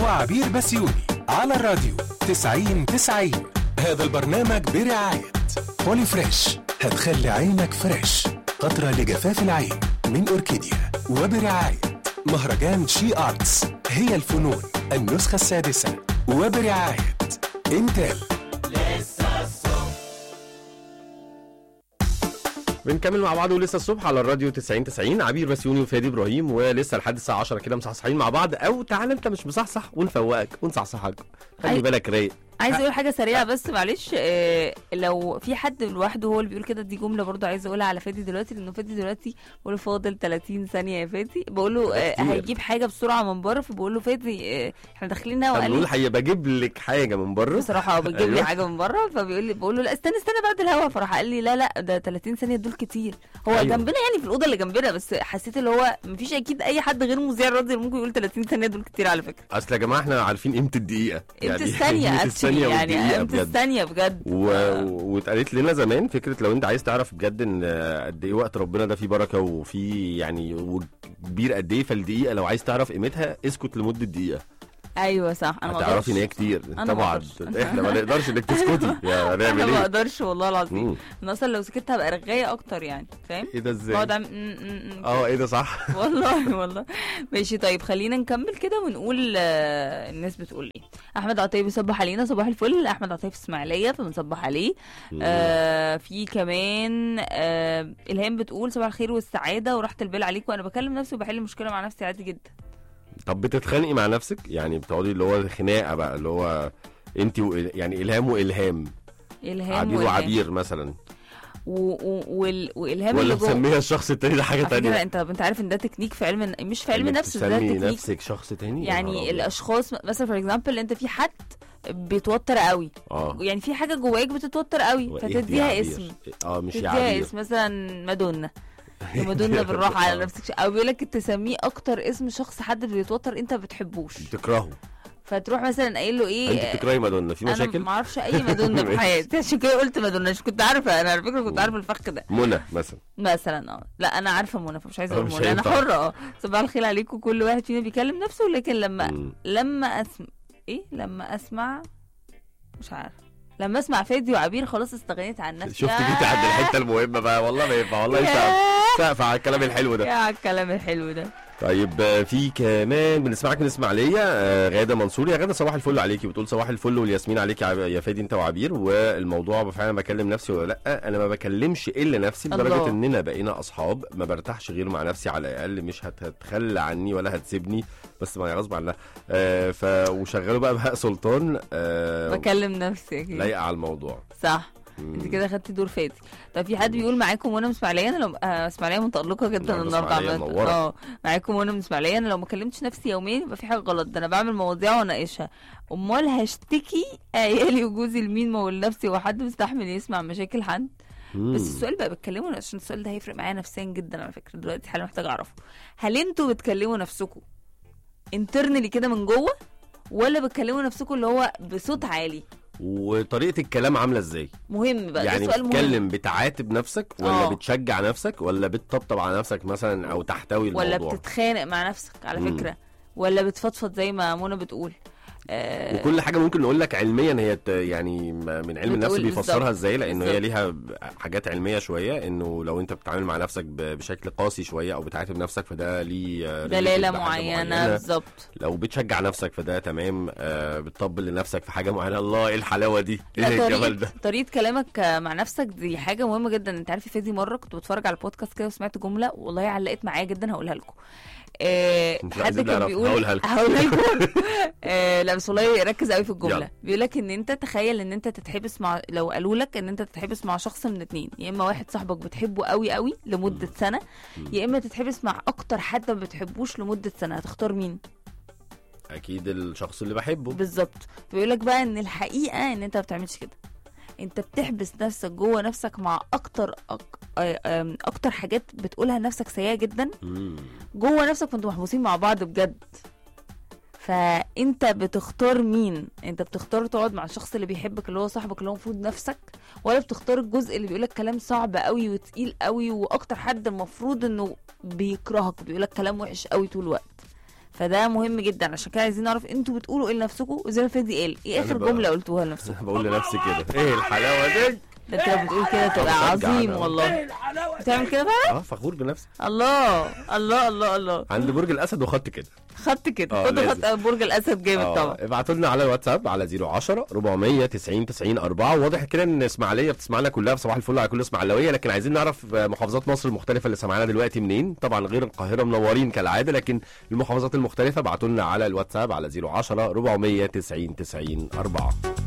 وعبير بسيوني على الراديو 90 90 هذا البرنامج برعاية بولي فريش هتخلي عينك فريش قطرة لجفاف العين من أوركيديا وبرعاية مهرجان شي آرتس هي الفنون النسخة السادسة وبرعاية انتل بنكمل مع بعض ولسه الصبح على الراديو 90 90 عبير بسيوني وفادي ابراهيم ولسه لحد الساعه 10 كده مصحصحين مع بعض او تعالى انت مش مصحصح ونفوقك ونصحصحك خلي عاي- بالك رايق عايزه اقول حاجه سريعه بس معلش آه لو في حد لوحده هو اللي بيقول كده دي جمله برضو عايزه اقولها على فادي دلوقتي لانه فادي دلوقتي بقول له فاضل 30 ثانيه يا فادي بقول له آه كتير. هيجيب حاجه بسرعه من بره فبقول له فادي آه احنا داخلين طب وقال نقول لي هيبقى بجيب لك حاجه من بره بصراحه هو بيجيب لي أيوة. حاجه من بره فبيقول لي بقول له لا استنى استنى بعد الهوا فراح قال لي لا لا ده 30 ثانيه دول كتير هو أيوة. أيوة. جنبنا يعني في الاوضه اللي جنبنا بس حسيت اللي هو مفيش اكيد اي حد غير مذيع الراديو اللي ممكن يقول 30 ثانيه دول كتير على فكره اصل يا جماعه احنا عارفين قيمه الدقيقه قيمه الثانيه قيمة actually الثانيه يعني والدقيقه قيمه بجد الثانيه بجد و... واتقالت لنا زمان فكره لو انت عايز تعرف بجد ان قد ايه وقت ربنا ده فيه بركه وفيه يعني وكبير قد ايه فالدقيقه لو عايز تعرف قيمتها اسكت لمده دقيقه ايوه صح انا ما هتعرفي ان هي أقدرش. كتير أنا ما طبعا أقدرش. احنا ما نقدرش انك تسكتي يا انا هنعمل ما ايه اقدرش والله العظيم مم. انا اصلا لو سكت هبقى رغايه اكتر يعني فاهم ايه ده ازاي بقعد أعمل م- م- م- اه ايه ده صح والله والله ماشي طيب خلينا نكمل كده ونقول آه، الناس بتقول ايه احمد عطيه بيصبح علينا صباح الفل احمد عطيه في اسماعيليه فبنصبح عليه آه في كمان آه الهام بتقول صباح الخير والسعاده وراحه البال عليكم وانا بكلم نفسي وبحل مشكله مع نفسي عادي جدا طب بتتخانقي مع نفسك يعني بتقعدي اللي هو خناقه بقى اللي هو انت و... يعني الهام والهام الهام عبير والهام. وعبير مثلا و... و... وال... والهام ولا اللي جوه مسميها الشخص التاني ده حاجه على فكره تانية انت انت عارف ان ده تكنيك في علم مش في علم إنك نفس ده تسمي تكنيك نفسك شخص تاني يا نهار يعني أبيض. الاشخاص مثلا فور اكزامبل انت في حد بيتوتر قوي اه يعني في حاجه جواك بتتوتر قوي وإيه دي فتديها عبير؟ اسم اه مش يا تديها عبير اسم مثلا مادونا يا مادونا بالراحه على آه. نفسك ش- او بيقول لك تسميه اكتر اسم شخص حد بيتوتر انت بتحبوش بتكرهه فتروح مثلا قايل له ايه انت بتكرهي مادونا في انا مشاكل ما اعرفش اي مادونا في ماشي. حياتي عشان كده قلت مادونا مش كنت عارفه انا على فكره كنت عارفه الفخ ده منى مثلا مثلا اه لا انا عارفه منى فمش عايزه آه، اقول مش منى انا هينفع. حره اه صباح الخير عليكم كل واحد فينا بيكلم نفسه لكن لما مم. لما اسمع ايه لما اسمع مش عارف لما اسمع فادي وعبير خلاص استغنيت عن نفسي شفت جيتي عند الحته المهمه بقى والله ما ينفع والله سقف سقف على الكلام الحلو يا ده على الكلام الحلو ده طيب آه، في كمان بنسمعك من اسماعيليه آه، غاده منصور يا غاده صباح الفل عليكي بتقول صباح الفل والياسمين عليكي يا عب- يا فادي انت وعبير والموضوع فعلا بكلم نفسي ولا لا انا ما بكلمش الا نفسي لدرجه الله. اننا بقينا اصحاب ما برتاحش غير مع نفسي على الاقل مش هت- هتخلى عني ولا هتسيبني بس ما هي غصب عنها آه ف وشغلوا بقى بهاء سلطان آه بكلم نفسي اكيد لايقه على الموضوع صح مم. انت كده خدتي دور فادي طب في حد بيقول معاكم وانا من اسماعيليه انا لو آه اسماعيليه متالقه جدا النهاردة النهارده إسماعيلية عملت منورة. اه معاكم وانا من اسماعيليه انا لو ما كلمتش نفسي يوميا يبقى في حاجه غلط ده انا بعمل مواضيع واناقشها امال هشتكي عيالي وجوزي لمين ما هو لنفسي هو حد مستحمل يسمع مشاكل حد مم. بس السؤال بقى بتكلموا عشان السؤال ده هيفرق معايا نفسيا جدا على فكره دلوقتي حالا محتاجه اعرفه هل انتوا بتكلموا نفسكم انترنالي كده من جوه ولا بتكلموا نفسكم اللي هو بصوت عالي وطريقه الكلام عامله ازاي مهم بقى يعني ده سؤال مهم بتتكلم بتعاتب نفسك ولا آه. بتشجع نفسك ولا بتطبطب على نفسك مثلا او تحتوي ولا الموضوع بتتخانق مع نفسك على مم. فكره ولا بتفضفض زي ما منى بتقول آه وكل حاجه ممكن نقول لك علميا هي ت- يعني م- من علم النفس بتقول بيفسرها بالظبط. ازاي لان هي بالظبط. ليها ب- حاجات علميه شويه انه لو انت بتتعامل مع نفسك ب- بشكل قاسي شويه او بتعاتب نفسك فده ليه آه، دلاله related بحاجة معينه بالظبط لو بتشجع نفسك فده تمام آه بتطبل لنفسك في حاجه معينه الله ايه الحلاوه دي ايه لا الجمال طريقة ده طريقة كلامك مع نفسك دي حاجة مهمة جدا انت عارف يا فادي مرة كنت بتفرج على بودكاست كده وسمعت جملة والله علقت معايا جدا هقولها لكم آه انت حد عايزين كان نعرف، بيقول هقولها لكم. هقولها لكم آه لا بس والله ركز قوي في يلا. الجملة بيقول لك ان انت تخيل ان انت تتحبس مع لو قالوا لك ان انت تتحبس مع شخص من اتنين يا اما واحد صاحبك بتحبه قوي قوي لمدة سنة يا اما تتحبس مع اكتر حد ما بتحبوش لمدة سنة هتختار مين اكيد الشخص اللي بحبه بالظبط بيقول لك بقى ان الحقيقه ان انت ما بتعملش كده انت بتحبس نفسك جوه نفسك مع اكتر أك... آه، آم، اكتر حاجات بتقولها لنفسك سيئه جدا مم. جوه نفسك وانتوا محبوسين مع بعض بجد فانت بتختار مين انت بتختار تقعد مع الشخص اللي بيحبك اللي هو صاحبك اللي هو المفروض نفسك ولا بتختار الجزء اللي بيقولك كلام صعب قوي وتقيل قوي واكتر حد المفروض انه بيكرهك بيقولك كلام وحش قوي طول الوقت فده مهم جدا عشان كده عايزين نعرف انتوا بتقولوا ايه لنفسكم وزي ما فادي قال ايه أنا اخر بقى- جمله قلتوها لنفسكم بقول لنفسي كده ايه الحلاوه دي ده انت لو بتقول كده تبقى بشجع عظيم أنا. والله بتعمل كده فعلا اه فخور بنفسي الله الله الله الله عند برج الاسد وخدت كده خدت كده اه، خد لازم. خد برج الاسد جامد طبعا ابعتوا لنا على الواتساب على 010 490 90 4 واضح كده ان اسماعيليه بتسمعنا كلها في صباح الفل على كل اسماعيلاويه لكن عايزين نعرف محافظات مصر المختلفه اللي سمعانا دلوقتي منين طبعا غير القاهره منورين كالعاده لكن المحافظات المختلفه ابعتوا لنا على الواتساب على 010 490 90 4